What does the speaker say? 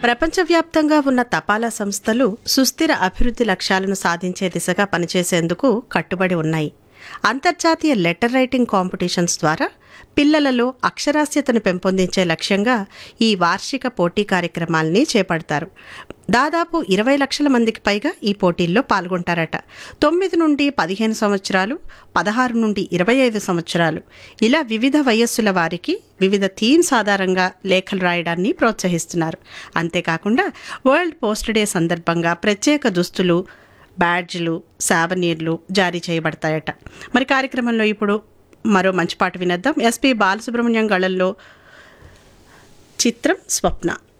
ప్రపంచవ్యాప్తంగా ఉన్న తపాలా సంస్థలు సుస్థిర అభివృద్ధి లక్ష్యాలను సాధించే దిశగా పనిచేసేందుకు కట్టుబడి ఉన్నాయి అంతర్జాతీయ లెటర్ రైటింగ్ కాంపిటీషన్స్ ద్వారా పిల్లలలో అక్షరాస్యతను పెంపొందించే లక్ష్యంగా ఈ వార్షిక పోటీ కార్యక్రమాల్ని చేపడతారు దాదాపు ఇరవై లక్షల మందికి పైగా ఈ పోటీల్లో పాల్గొంటారట తొమ్మిది నుండి పదిహేను సంవత్సరాలు పదహారు నుండి ఇరవై ఐదు సంవత్సరాలు ఇలా వివిధ వయస్సుల వారికి వివిధ థీమ్స్ ఆధారంగా లేఖలు రాయడాన్ని ప్రోత్సహిస్తున్నారు అంతేకాకుండా వరల్డ్ పోస్ట్ డే సందర్భంగా ప్రత్యేక దుస్తులు బ్యాడ్జ్లు సావనీర్లు జారీ చేయబడతాయట మరి కార్యక్రమంలో ఇప్పుడు మరో మంచి పాట వినేద్దాం ఎస్పి బాలసుబ్రహ్మణ్యం గళల్లో చిత్రం స్వప్న